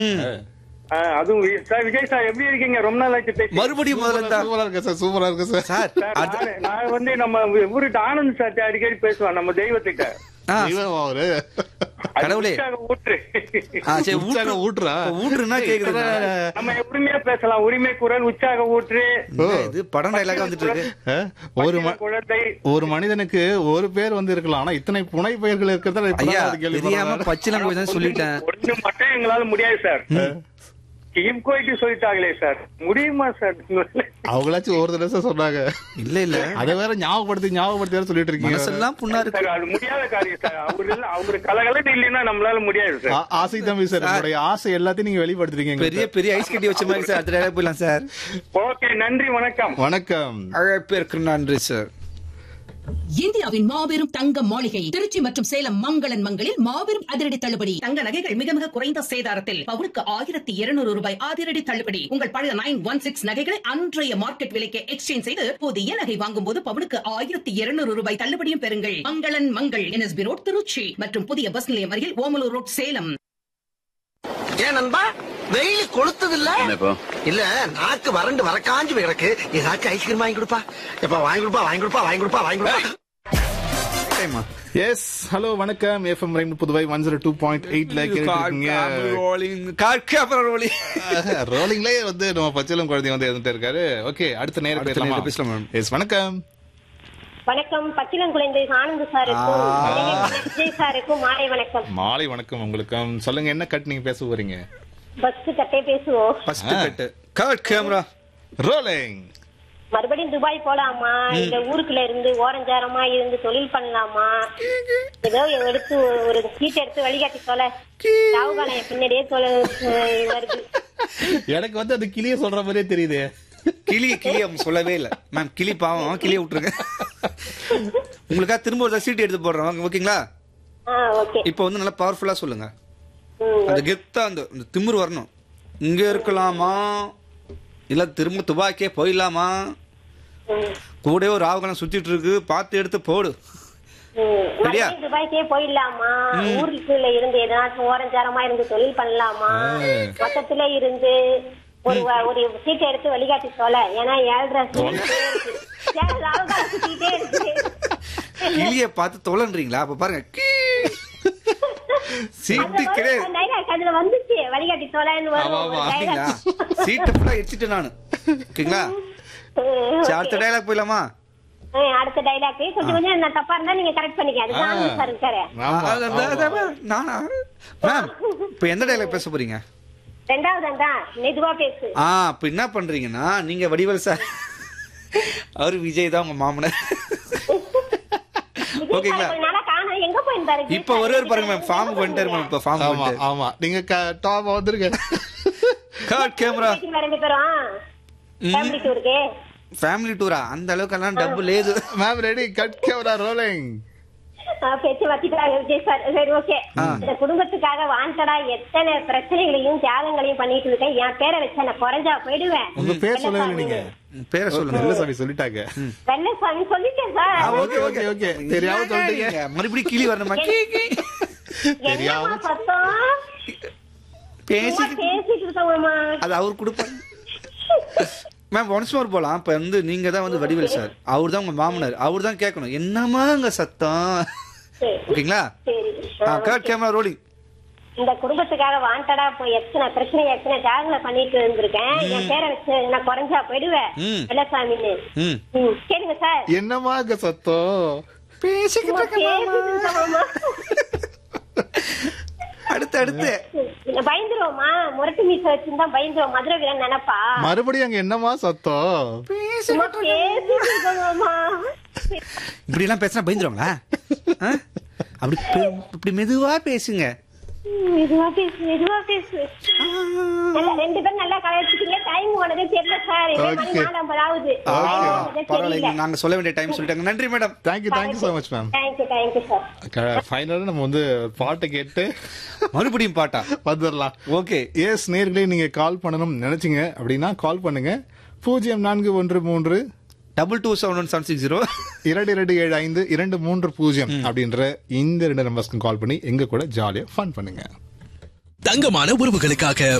ஆ, அதுவும் we- sir Vijay sir எப்படி இருக்கீங்க ரொம்ப நாள் ஆச்சு பேசி மறுபடியும் முதல்ல இருந்தா சூப்பரா இருக்கு சார் சூப்பரா இருக்கு சார் சார் சார், அது நானு- நான் வந்து நம்ம ஊருட்டு ஆனந்த் சார் அடிக்கடி பேசுவான் நம்ம தெய்வத்திட்ட ஆ, இவன் அவரு அது கடவுளே. உற்சாக ஊற்று ஆ, சரி உற்சாக ஊற்று ஊட்டுறா இப்ப ஊற்றுனா கேக்குது நம்ம உரிமையா பேசலாம் உரிமை குரல் உற்சாக ஊற்று இது படம் டைலாக வந்துட்டு இருக்கு அஹ், ஒரு ம- குழந்தை ஒரு மனிதனுக்கு ஒரு பேர் வந்து இருக்கலாம் ஆனா இத்தனை புனை பெயர்கள் இருக்கிறதா ஐயா இப்பதான் தெரியாம கேள்வி பச்சிலம் போய் தான் சொல்லிட்டேன் ஒண்ணு மட்டும் எங்களால முடியாது சார் டீம் கோயிட்டு சொல்லிட்டாங்களே சார் முடியுமா சார் அவங்களாச்சும் ஒரு தடவை சார் சொன்னாங்க இல்ல இல்ல அதை வேற ஞாபகப்படுத்தி ஞாபகப்படுத்தி வேற சொல்லிட்டு இருக்கீங்க மனசெல்லாம் புண்ணா இருக்கு சார் அது முடியாத காரியம் சார் அவரு இல்ல அவரு கலகலன்னு இல்லைன்னா நம்மளால முடியாது சார் ஆ- ஆசை தம்பி சார் உங்களுடைய ஆசை எல்லாத்தையும் நீங்க வெளிப்படுத்துறீங்க பெரிய பெரிய ஐஸ் கட்டி வச்ச மாதிரி சார் அடுத்த டைலாக் போயிடலாம் சார் ஓகே நன்றி வணக்கம் வணக்கம் அழைப்பிற்கு நன்றி சார் இந்தியாவின் மாபெரும் தங்க மாளிகை திருச்சி மற்றும் சேலம் மங்களன் மங்களில் மாபெரும் அதிரடி தள்ளுபடி தங்க நகைகள் மிக மிக குறைந்த சேதாரத்தில் பவுனுக்கு ஆயிரத்தி இருநூறு ரூபாய் அதிரடி தள்ளுபடி உங்கள் பழைய நைன் ஒன் சிக்ஸ் நகைகளை அன்றைய மார்க்கெட் விலைக்கு எக்ஸ்சேஞ்ச் செய்து புதிய நகை வாங்கும் போது பவுனுக்கு ஆயிரத்தி இருநூறு ரூபாய் தள்ளுபடியும் பெறுங்கள் மங்களன் மங்கள் என்எஸ்பி ரோட் திருச்சி மற்றும் புதிய பஸ் நிலையம் அருகில் ஓமலூர் ரோட் சேலம் ஏன் நண்பா வெயில் கொளுத்தது இல்ல இல்ல நாக்கு வறண்டு வரக்காஞ்சு கிடக்கு ஏதாச்சும் ஐஸ்கிரீம் வாங்கி கொடுப்பா எப்பா வாங்கி கொடுப்பா வாங்கி கொடுப்பா வாங்கி கொடுப்பா வாங்கி கொடுப்பா டைமா எஸ் ஹலோ வணக்கம் எஃப்எம் ரைம் Puduvai one zero two point எயிட்ல கேட்டுருக்கீங்க ரோலிங்லயே வந்து நம்ம பச்சளம் குழந்தை வந்து இருந்துட்டு இருக்காரு ஓகே அடுத்த நேரம் அடுத்த பேசலாமா நேரம் பேசலாம், madam. எஸ் வணக்கம் வணக்கம் பச்சிலங்குழந்தை ஆனந்த் சாருக்கும் ஆ. விஜய் சாருக்கும் மாலை வணக்கம் மாலை வணக்கம் உங்களுக்கும் சொல்லுங்க என்ன கட் நீங்க பேச போறீங்க பஸ் கட்டே பேசுவோம் first cut cut camera rolling மறுபடியும் துபாய் போலாமா இந்த ஊருக்குள்ள இருந்து ஓரஞ்சாரமா இருந்து தொழில் பண்ணலாமா ஏதோ எடுத்து ஒரு- ஒரு சீட் எடுத்து வழிகாட்டி சொல்ல ராவுகாலம் என் பின்னாடியே தொலை அஹ் வருது எனக்கு வந்து அந்த கிளிய சொல்ற மாதிரியே தெரியுது கிளி கிளி அவங்க சொல்லவே இல்ல மேம் கிளி பாவம் கிளிய விட்டுருங்க உங்களுக்காக திரும்ப ஒரு சீட் எடுத்து போடுறோம் வாங்க, ஓகேங்களா ஆ ஓகே இப்போ வந்து நல்லா பவர்ஃபுல்லா சொல்லுங்க ம் அந்த கெத்தா அந்த அந்த திமிரு வரணும் இங்க இருக்கலாமா இல்ல திரும்ப துபாக்கே போயிடலாமா ம் கூடவே ஒரு ராவுகாலம் சுத்திட்டு இருக்கு பார்த்து எடுத்து போடு ம். சரியா? மறுபடியும் துபாய்க்கே போயிடலாமா ஊருக்குள்ள இருந்து ஏதாச்சும் ஓரஞ்சாரமா இருந்து தொழில் பண்ணலாமா மொத்தத்துல இருந்து ஒரு வ- ஒரு சீட்டை எடுத்து வழிகாட்டி சொல்ல ஏன்னா ஏழ்ரை சுத்திட்டே இருக்கு. ஏன் ராவுகாலம் சுத்திட்டே இருக்கு கிளிய பார்த்து தொலைன்றீங்களா அப்ப பாருங்க கீ. சீட்டு அந்த கிடையாது ஒரு dialogue அதுல வந்துச்சு வழிகாட்டி சொல்லன்னு வரும் ஒரு அப்படிங்களா dialogue. சீட்டு ஃபுல்லா எடுத்துட்டேன் நானு ஓகேங்களா ம், சரி, அடுத்த டைலாக் போயிடலாமா ம், அடுத்த டைலாக் கொஞ்சம் கொஞ்சம் நான் தப்பா இருந்தா நீங்க கரெக்ட் பண்ணிக்க அது ஆனந்த் சார் இருக்காரு ஆமா, அது- அது- அது- அது- நானா மேம் இப்ப எந்த டைலாக் பேச போறீங்க ரெண்டாவது தான் மெதுவா பேசு ஆ இப்ப என்ன பண்றீங்கன்னா நீங்க வடிவல் சார் அவரு விஜய் தான் உங்க மாமனார் விஜய் ஓகேங்களா சார் கொஞ்ச நாளா காணோம் எங்க போயிருந்தாரு விஜய் இப்ப சார்? வருவார் பாருங்க மேம் ஃபார்முக்கு வந்துட்டாரு மேம் இப்ப ஃபார்ம் ஆமா வந்துட்டாரு ஆமா நீங்க டாப் வந்துருங்க கார்ட் கேமரா போயிட்டீங்களா ரெண்டு பேரும் ஃபேமிலி டூருக்கு ஃபேமிலி டூரா அந்த அளவுக்கு எல்லாம் டబ్బு லேது ma'am ready cut camera rolling பேச்சு வச்சுட்டாங்க விஜய் சார் சரி ஓகே இந்த குடும்பத்துக்காக வாண்டடா எத்தனை பிரச்சனைகளையும் தியாகங்களையும் பண்ணிட்டு இருக்கேன் என் பேரை வச்சு நான் குறைஞ்சா போயிடுவேன் உங்க பேர் சொல்லவே இல்லை நீங்க பேரை சொல்லுங்க நல்ல சாமி சொல்லிட்டாங்க வெள்ளசாமி சொல்லிட்டேன் சார் ஓகே ஓகே ஓகே தெரியாம சொல்லிட்டீங்க நீங்க மறுபடியும் கிளி வரணுமா கீ, கீ. என்னம்மா சத்தம் பேசி சும்மா பேசிட்டு இருக்கோம்மா அது அவர் கொடுப்பாரு மேம் ஒன்ஸ் மோர் போலாம் இப்ப வந்து நீங்க தான் வந்து வடிவேல் சார் அவர் தான் உங்க மாமனார் அவர் தான் கேட்கணும் என்னமா அங்க சத்தம் சரி ஓகேங்களா சரி ஆ கார்ட் கேமரா ரோலிங் இந்த குடும்பத்துக்காக வாண்டடா போய் எத்தனை பிரச்சனை எத்தனை தியாகங்களை பண்ணிட்டு இருந்திருக்கேன் என் பேரை வச்சு நான் குறைஞ்சா போயிடுவேன் ம். வெள்ளசாமின்னு ம் ம், கேளுங்க சார் என்னமா அங்க சத்தம் பேசிக்கிட்டு சும்மா பேசிட்டு இருக்கோம்மா. அடுத்து அடுத்து பயந்துருவோமா முரட்டு மீச வச்சிருந்தா பயந்துருவோம் மதுரை வீரன் நினைப்பா மறுபடியும் அங்க என்னமா சத்தம் சும்மா பேசிட்டு இருக்கோம்மா இப்படி எல்லாம் பேசினா பயந்துருவாங்களா ஆ? அப்படி பெ- இப்படி மெதுவா பேசுங்க மெதுவா பேசு மெதுவா பேசு நல்லா ரெண்டு பேரும் நல்லா கலாய்ச்சிட்டீங்க டைம் போனதே தெரியல சார் இதே மணி Okay. நாலாம் ஆகுது ஆ, டைம் போனதே பரவாயில்ல தெரியல நாங்க சொல்ல வேண்டிய டைம் சொல்லிட்டாங்க நன்றி madam thank you thank you so much ma'am thank you thank you sir ஃபைனலாக நம்ம வந்து பாட்டை கேட்டு மறுபடியும் பாட்டா வந்துடலாம் ஓகே எஸ் நேர்களே நீங்க கால் பண்ணணும் நினைச்சீங்க அப்படின்னா கால் பண்ணுங்க பூஜ்ஜியம் நான்கு ஒன்று மூன்று double two seven one seven six zero இரண்டு இரண்டு ஏழு ஐந்து இரண்டு மூன்று பூஜ்ஜியம் அப்படின்ற இந்த ரெண்டு நம்பர்ஸ்க்கு கால் பண்ணி எங்க கூட ஜாலியா ஃபன் பண்ணுங்க தங்கமான உறவுகளுக்காக